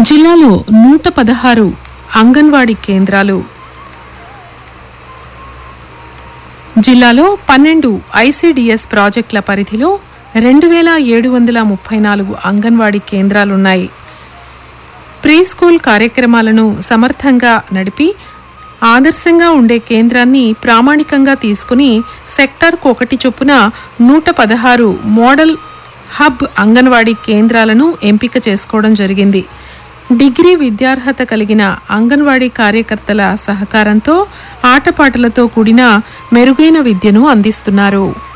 జిల్లాలో నూట పదహారు అంగన్వాడీ కేంద్రాలు జిల్లాలో పన్నెండు ఐసిడిఎస్ ప్రాజెక్టుల పరిధిలో రెండు వేల ఏడు వందల ముప్పై నాలుగు అంగన్వాడీ కేంద్రాలున్నాయి ప్రీ స్కూల్ కార్యక్రమాలను సమర్థంగా నడిపి ఆదర్శంగా ఉండే కేంద్రాన్ని ప్రామాణికంగా తీసుకుని సెక్టార్కు ఒకటి చొప్పున నూట పదహారు మోడల్ హబ్ అంగన్వాడీ కేంద్రాలను ఎంపిక చేసుకోవడం జరిగింది డిగ్రీ విద్యార్హత కలిగిన అంగన్వాడీ కార్యకర్తల సహకారంతో ఆటపాటలతో కూడిన మెరుగైన విద్యను అందిస్తున్నారు